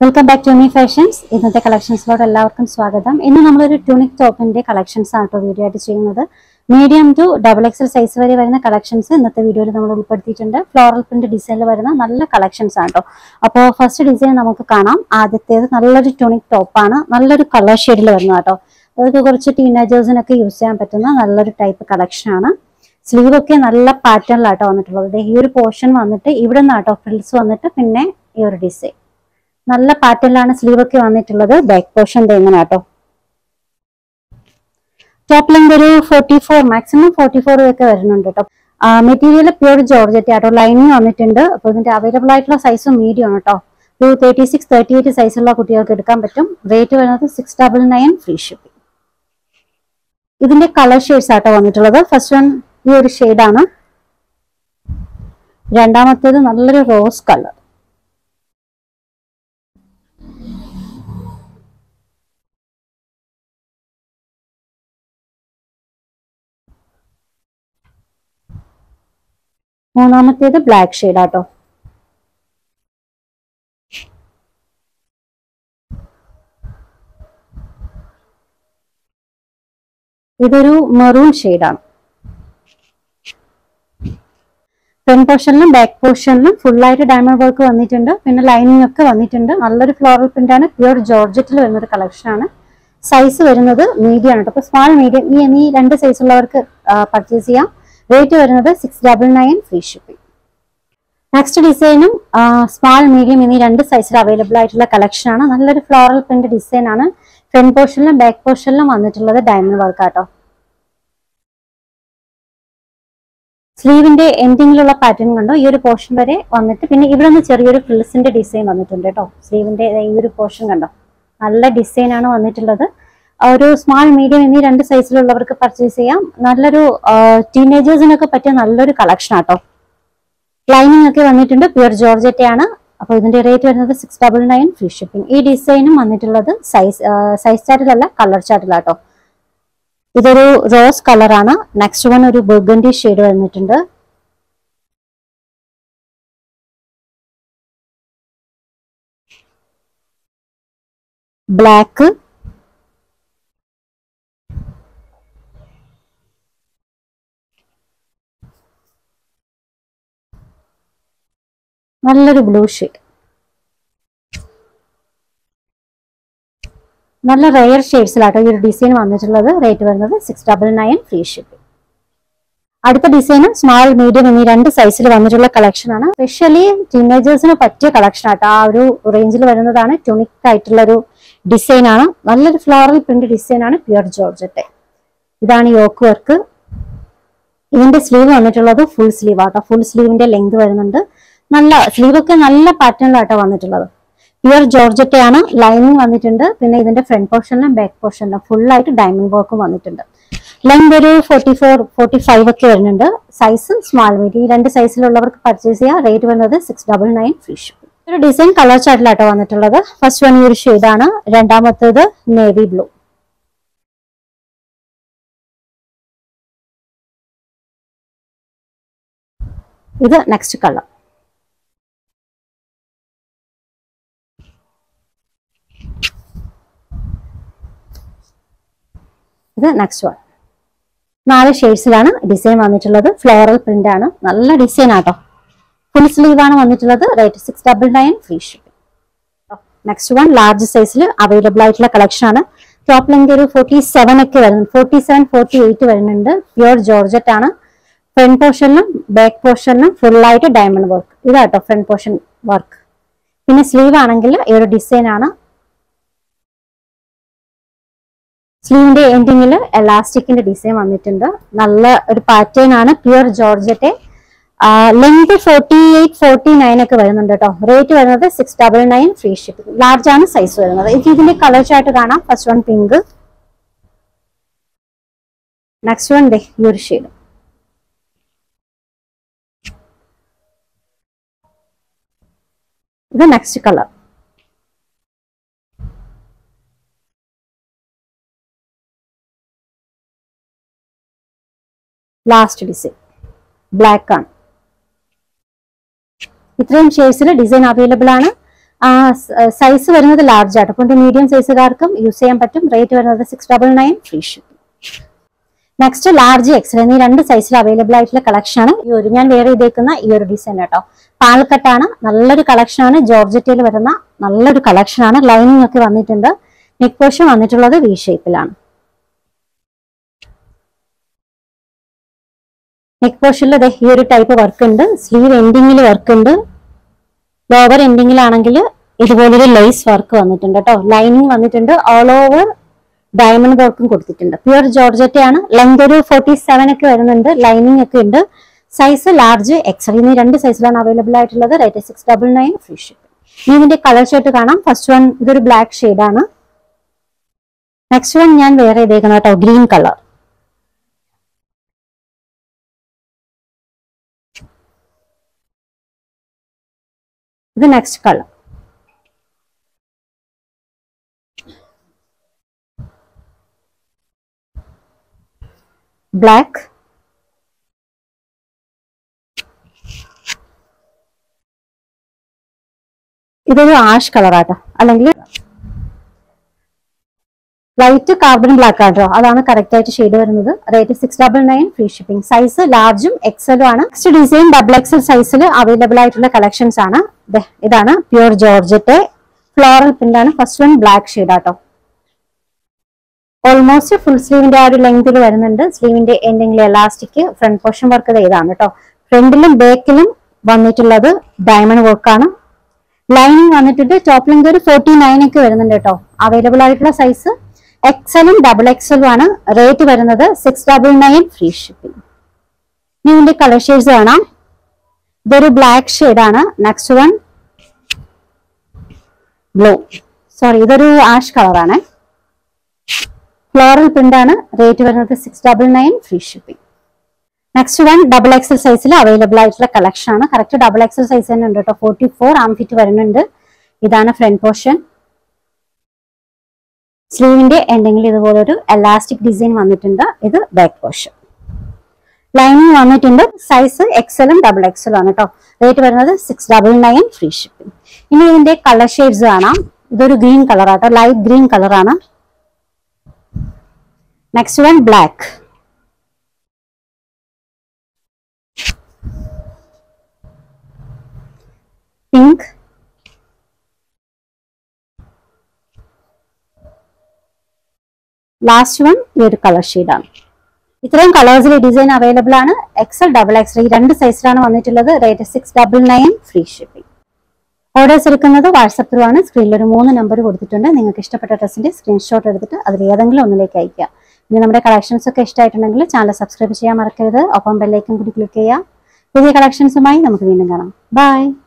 welcome back to me fashions ഇന്നത്തെ കളക്ഷൻസിലോട് എല്ലാവർക്കും സ്വാഗതം ഇന്ന് നമ്മളൊരു ട്യൂണിക് ടോപ്പിന്റെ കളക്ഷൻസ് ആണ് കേട്ടോ വീഡിയോ ആയിട്ട് ചെയ്യുന്നത് medium to double XL size വരെ വരുന്ന കളക്ഷൻസ് ഇന്നത്തെ വീഡിയോയിൽ നമ്മൾ ഉൾപ്പെടുത്തിയിട്ടുണ്ട് ഫ്ലോറൽ പ്രിന്റ് ഡിസൈനിൽ വരുന്ന നല്ല കളക്ഷൻസ് ആണ് കേട്ടോ അപ്പോൾ ഫസ്റ്റ് ഡിസൈൻ നമുക്ക് കാണാം ആദ്യത്തേത് നല്ലൊരു ട്യൂണിക് ടോപ്പാണ് നല്ലൊരു കളർ ഷെയ്ഡിൽ വരുന്ന കേട്ടോ അതൊക്കെ കുറച്ച് ടീനേജേഴ്സിനൊക്കെ യൂസ് ചെയ്യാൻ പറ്റുന്ന നല്ലൊരു ടൈപ്പ് കളക്ഷൻ ആണ് സ്ലീവ് ഒക്കെ നല്ല പാറ്റേണിലാട്ടോ വന്നിട്ടുള്ളത് ദേ ഈ ഒരു പോർഷൻ വന്നിട്ട് ഇവിടെ നിന്നാട്ടോ ഫ്രിൽസ് വന്നിട്ട് പിന്നെ ഈ ഒരു ഡിസൈൻ നല്ല പാറ്റേണിലാണ് സ്ലീവ് ഒക്കെ വന്നിട്ടുള്ളത് ബാക്ക് പോർഷൻ ഇങ്ങനെ കേട്ടോ ടോപ്പ് ലെങ്ത് ഒരു forty four maximum forty four ഒക്കെ വരുന്നുണ്ട് കേട്ടോ മെറ്റീരിയൽ പ്യൂർ ജോർജറ്റ് ആട്ടോ ലൈനിങ് വന്നിട്ടുണ്ട് അപ്പോൾ ഇതിന്റെ അവൈലബിൾ ആയിട്ടുള്ള സൈസ് മീഡിയം ആണ് കേട്ടോ ഒരു തേർട്ടി സിക്സ് തേർട്ടി എയ്റ്റ് സൈസുള്ള കുട്ടികൾക്ക് എടുക്കാൻ പറ്റും റേറ്റ് വരുന്നത് six double nine free shipping ഇതിന്റെ കളർ ഷെയ്ഡ്സ് ആട്ടോ വന്നിട്ടുള്ളത് ഫസ്റ്റ് വൺ ഈ ഒരു ഷെയ്ഡാണ് രണ്ടാമത്തേത് നല്ലൊരു റോസ് കളർ മൂന്നാമത്തേത് ബ്ലാക്ക് ഷെയ്ഡ് ആട്ടോ ഇതൊരു മെറൂൺ ഷെയ്ഡാണ് ഫ്രണ്ട് പോർഷനിലും ബാക്ക് പോർഷനിലും ഫുൾ ആയിട്ട് ഡയമണ്ട് വർക്ക് വന്നിട്ടുണ്ട് പിന്നെ ലൈനിങ് ഒക്കെ വന്നിട്ടുണ്ട് നല്ലൊരു ഫ്ലോറൽ പ്രിന്റ് ആണ് പ്യൂർ ജോർജറ്റിൽ വരുന്ന ഒരു കളക്ഷൻ ആണ് സൈസ് വരുന്നത് മീഡിയം ആണ് കേട്ടോ അപ്പൊ സ്മാൾ മീഡിയം ഈ എന്നീ രണ്ട് സൈസ് ഉള്ളവർക്ക് പർച്ചേസ് ചെയ്യാം റേറ്റ് വരുന്നത് six double nine free shipping next ഡിസൈനും സ്മാൾ മീഡിയം എന്നീ രണ്ട് സൈസിൽ അവൈലബിൾ ആയിട്ടുള്ള കളക്ഷൻ ആണ് നല്ലൊരു ഫ്ലോറൽ പ്രിന്റ് ഡിസൈൻ ആണ് ഫ്രണ്ട് പോർഷനിലും ബാക്ക് പോർഷനിലും വന്നിട്ടുള്ളത് ഡയമണ്ട് വർക്ക് ആട്ടോ സ്ലീവിന്റെ എൻഡിങ്ങിലുള്ള പാറ്റേൺ കണ്ടോ ഈ ഒരു പോർഷൻ വരെ വന്നിട്ട് പിന്നെ ഇവിടെ നിന്ന് ചെറിയൊരു ഫ്രിൽസിന്റെ ഡിസൈൻ വന്നിട്ടുണ്ട് കേട്ടോ സ്ലീവിന്റെ ഈ ഒരു പോർഷൻ കണ്ടോ നല്ല ഡിസൈൻ ആണ് വന്നിട്ടുള്ളത് ഒരു സ്മാൾ മീഡിയം എന്നീ രണ്ട് സൈസിലുള്ളവർക്ക് പർച്ചേസ് ചെയ്യാം നല്ലൊരു ടീനേജേഴ്സിനൊക്കെ പറ്റിയ നല്ലൊരു കളക്ഷൻ ആട്ടോ ലൈനിങ് ഒക്കെ വന്നിട്ടുണ്ട് പ്യുർ ജോർജറ്റ് ആണ് അപ്പോൾ ഇതിന്റെ റേറ്റ് വരുന്നത് six double nine free shipping ഈ ഡിസൈനും വന്നിട്ടുള്ളത് സൈസ് സൈസ് ചാർട്ടിലല്ല കളർ ചാർട്ടിലാട്ടോ ഇതൊരു റോസ് കളറാണ് നെക്സ്റ്റ് വൺ ഒരു ബർഗണ്ടി ഷെയ്ഡ് വന്നിട്ടുണ്ട് ബ്ലാക്ക് നല്ലൊരു ബ്ലൂ ഷെയ്ഡ് നല്ല റെയർ ഷെയ്ഡ്സിലാട്ടോ ഈ ഒരു ഡിസൈൻ വന്നിട്ടുള്ളത് റേറ്റ് വരുന്നത് six double nine free shipping അടുത്ത ഡിസൈൻ സ്മാൾ മീഡിയം എന്നീ രണ്ട് സൈസിൽ വന്നിട്ടുള്ള കളക്ഷൻ ആണ് സ്പെഷ്യലി ടീനേജേഴ്സിന് പറ്റിയ കളക്ഷൻ ആട്ടോ ആ ഒരു റേഞ്ചിൽ വരുന്നതാണ് ട്യൂണിക് ആയിട്ടുള്ള ഒരു ഡിസൈൻ ആണ് നല്ലൊരു ഫ്ലോറൽ പ്രിന്റ് ഡിസൈൻ ആണ് പ്യുർ ജോർജറ്റ് ഇതാണ് യോക്ക് വർക്ക് ഇതിന്റെ സ്ലീവ് വന്നിട്ടുള്ളത് ഫുൾ സ്ലീവ് ആട്ടോ ഫുൾ സ്ലീവിന്റെ ലെങ്ത് വരുന്നുണ്ട് നല്ല സ്ലീവ് ഒക്കെ നല്ല പാറ്റേണിലാട്ടോ വന്നിട്ടുള്ളത് പ്യുർ ജോർജറ്റ് ആണ് ലൈനിങ് വന്നിട്ടുണ്ട് പിന്നെ ഇതിന്റെ ഫ്രണ്ട് പോർഷനിലും ബാക്ക് പോർഷനിലും ഫുൾ ആയിട്ട് ഡയമണ്ട് വർക്കും വന്നിട്ടുണ്ട് ലെങ്ത് ഒരു ഫോർട്ടി ഫോർ ഫോർട്ടി ഫൈവ് ഒക്കെ വരുന്നുണ്ട് സൈസ് സ്മാൾ മീഡിയം ഈ രണ്ട് സൈസിലുള്ളവർക്ക് പർച്ചേസ് ചെയ്യാം റേറ്റ് വരുന്നത് six double nine free shipping ഒരു ഡിസൈൻ കളർ ചാർട്ടിലാട്ടോ വന്നിട്ടുള്ളത് ഫസ്റ്റ് വൺ ഈ ഒരു ഷെയ്ഡാണ് രണ്ടാമത്തേത് നേവി ബ്ലൂ ഇത് നെക്സ്റ്റ് കളർ ഇത് നെക്സ്റ്റ് വൺ നാല് ഷെയ്ഡ്സിലാണ് ഡിസൈൻ വന്നിട്ടുള്ളത് ഫ്ലോറൽ പ്രിന്റ് ആണ് നല്ല ഡിസൈൻ ആട്ടോ ഫുൾ സ്ലീവ് ആണ് വന്നിട്ടുള്ളത് rate six double nine free shipping next one large സൈസിൽ അവൈലബിൾ ആയിട്ടുള്ള കളക്ഷൻ ആണ് ടോപ്പ് ലെങ്ത് ഒരു ഫോർട്ടി സെവൻ ഒക്കെ വരുന്നുണ്ട് ഫോർട്ടി സെവൻ ഫോർട്ടി എയ്റ്റ് വരുന്നുണ്ട് പ്യുർ ജോർജറ്റ് ആണ് ഫ്രണ്ട് പോർഷനിലും ബാക്ക് പോർഷനിലും ഫുൾ ആയിട്ട് ഡയമണ്ട് വർക്ക് ഇതാട്ടോ ഫ്രണ്ട് പോർഷൻ വർക്ക് പിന്നെ സ്ലീവ് ആണെങ്കിൽ ഈ ഒരു ഡിസൈൻ ആണ് സ്ലീവിന്റെ എൻഡിങ്ങിൽ എലാസ്റ്റിക്കിന്റെ ഡിസൈൻ വന്നിട്ടുണ്ട് നല്ല ഒരു പാറ്റേൺ ആണ് pure georgette length forty eight forty nine ഒക്കെ വരുന്നുണ്ട് കേട്ടോ റേറ്റ് വരുന്നത് six double nine free shipping large ആണ് സൈസ് വരുന്നത് എനിക്ക് ഇതിന്റെ കളർ ചാർട്ട് കാണാം first one pink next one ഡേ ഈ ഒരു ഷെയ്ഡ് ഇത് next colour last design black ആണ് ഇത്രയും ഷെയ്ഡ്സിൽ ഡിസൈൻ അവൈലബിൾ ആണ് സൈസ് വരുന്നത് ലാർജ് ആയിട്ട് അപ്പോൾ മീഡിയം സൈസുകാർക്കും യൂസ് ചെയ്യാൻ പറ്റും റേറ്റ് വരുന്നത് six double nine free shipping next large XL എന്നീ രണ്ട് സൈസിൽ അവൈലബിൾ ആയിട്ടുള്ള കളക്ഷൻ ആണ് ഈ ഒരു ഞാൻ വേറെ ചെയ്തേക്കുന്ന ഈ ഒരു ഡിസൈൻ കേട്ടോ പാൽക്കട്ടാണ് നല്ലൊരു കളക്ഷൻ ആണ് ജോർജറ്റയിൽ വരുന്ന നല്ലൊരു കളക്ഷൻ ആണ് ലൈനിങ് ഒക്കെ വന്നിട്ടുണ്ട് നെക്ക് പോർഷൻ വന്നിട്ടുള്ളത് വി ഷേപ്പിലാണ് നെക്ക് പോർഷനിൽ ഈ ഒരു ടൈപ്പ് വർക്ക് ഉണ്ട് സ്ലീവ് എൻഡിങ്ങിൽ വർക്ക് ഉണ്ട് ലോവർ എൻഡിങ്ങിലാണെങ്കിൽ ഇതുപോലൊരു ലേസ് വർക്ക് വന്നിട്ടുണ്ട് കേട്ടോ ലൈനിങ് വന്നിട്ടുണ്ട് ഓൾ ഓവർ ഡയമണ്ട് വർക്കും കൊടുത്തിട്ടുണ്ട് പ്യുർ ജോർജറ്റ് ആണ് ലെങ്ത് ഒരു ഫോർട്ടി സെവൻ ഒക്കെ വരുന്നുണ്ട് ലൈനിങ് ഒക്കെ ഉണ്ട് സൈസ് ലാർജ് എക്സൽ എന്നീ രണ്ട് സൈസിലാണ് അവൈലബിൾ ആയിട്ടുള്ളത് rate six double nine free ship ഇനി ഇതിന്റെ കളർ ഷർട്ട് കാണാം ഫസ്റ്റ് വൺ ഇതൊരു ബ്ലാക്ക് ആണ് നെക്സ്റ്റ് വൺ ഞാൻ വേറെ ചെയ്തേക്കുന്ന കേട്ടോ ഗ്രീൻ കളർ ഇത് നെക്സ്റ്റ് കളർ ബ്ലാക്ക് ഇതൊരു ആഷ് കളറാട്ടോ അല്ലെങ്കിൽ ലൈറ്റ് കാർബൺ ബ്ലാക്ക് ആട്ടോ അതാണ് കറക്റ്റ് ആയിട്ട് ഷെയ്ഡ് വരുന്നത് rate six double nine free shipping size ലാർജും എക്സലും ആണ് നെക്സ്റ്റ് ഡിസൈൻ ഡബിൾ എക്സൽ സൈസിൽ അവൈലബിൾ ആയിട്ടുള്ള കളക്ഷൻസ് ആണ് ദേ, ഇതാണ് പ്യൂർ ജോർജറ്റ് ഫ്ലോറൽ പ്രിന്റ് ആണ് ഫസ്റ്റ് വൺ ബ്ലാക്ക് ഷെയ്ഡ് ആട്ടോ ഓൾമോസ്റ്റ് ഫുൾ സ്ലീവിന്റെ ആ ഒരു ലെങ്തിൽ വരുന്നുണ്ട് സ്ലീവിന്റെ എൻഡിങ്ങിൽ എലാസ്റ്റിക് ഫ്രണ്ട് പോർഷൻ വർക്ക് ഇതാണ് കേട്ടോ ഫ്രണ്ടിലും ബാക്കിലും വന്നിട്ടുള്ളത് ഡയമണ്ട് വർക്കാണ് ലൈനിങ് വന്നിട്ടുണ്ട് ടോപ്പ് ലെങ്ത് ഒരു ഫോർട്ടി നയൻ ഒക്കെ വരുന്നുണ്ട് കേട്ടോ അവൈലബിൾ ആയിട്ടുള്ള സൈസ് എക്സലും ഡബിൾ എക്സലും ആണ് റേറ്റ് വരുന്നത് six double nine free shipping ഇനി ഇതിന്റെ കളർ ഷെയ്ഡ്സ് കാണാം ഇതൊരു ബ്ലാക്ക് ആണ് നെക്സ്റ്റ് വൺ ബ്ലൂ സോറി ഇതൊരു ആഷ് കളറാണ് ഫ്ലോറൽ പ്രിന്റ് ആണ് റേറ്റ് വരുന്നത് six double nine free shipping next one double XL സൈസിൽ അവൈലബിൾ ആയിട്ടുള്ള കളക്ഷൻ ആണ് കറക്റ്റ് ഡബിൾ എക്സൽ സൈസ് തന്നെ ഉണ്ട് കേട്ടോ ഫോർട്ടി ഫോർ ആം ഫിറ്റ് വരുന്നുണ്ട് ഇതാണ് ഫ്രണ്ട് പോർഷൻ സ്ലീവിന്റെ എൻഡിങ്ങിൽ ഇതുപോലൊരു എലാസ്റ്റിക് ഡിസൈൻ വന്നിട്ടുണ്ട് ഇത് ബാക്ക് പോർഷൻ ലൈനിങ് വന്നിട്ടുണ്ട് സൈസ് എക്സലും ഡബിൾ എക്സലും ആണ് കേട്ടോ റേറ്റ് വരുന്നത് six double nine free shipping ഇനി ഇതിന്റെ കളർ ഷെയ്ഡ്സ് കാണാം ഇതൊരു ഗ്രീൻ കളർ ആട്ടോ ലൈറ്റ് ഗ്രീൻ കളറാണ് next one black pink last one ഈ ഒരു കളർ ഷെയ്ഡാണ് ഇത്രയും കളേഴ്സിൽ ഡിസൈൻ അവൈലബിൾ ആണ് എക്സൽ ഡബിൾ എക്സൽ ഈ രണ്ട് സൈസിലാണ് വന്നിട്ടുള്ളത് rate six double nine free shipping ഓർഡേഴ്സ് എടുക്കുന്നത് വാട്സപ്പ് ത്രൂ ആണ് സ്ക്രീനിൽ ഒരു മൂന്ന് നമ്പർ കൊടുത്തിട്ടുണ്ട് നിങ്ങൾക്ക് ഇഷ്ടപ്പെട്ട ഡ്രസ്സിന്റെ സ്ക്രീൻഷോട്ട് എടുത്തിട്ട് അതിൽ ഏതെങ്കിലും ഒന്നിലേക്ക് അയക്കുക ഇനി നമ്മുടെ കളക്ഷൻസ് ഒക്കെ ഇഷ്ടമായിട്ടുണ്ടെങ്കിൽ ചാനൽ സബ്സ്ക്രൈബ് ചെയ്യാൻ മറക്കരുത് ഒപ്പം ബെല്ലൈക്കൻ കൂടി ക്ലിക്ക് ചെയ്യുക പുതിയ കളക്ഷൻസുമായി നമുക്ക് വീണ്ടും കാണാം ബൈ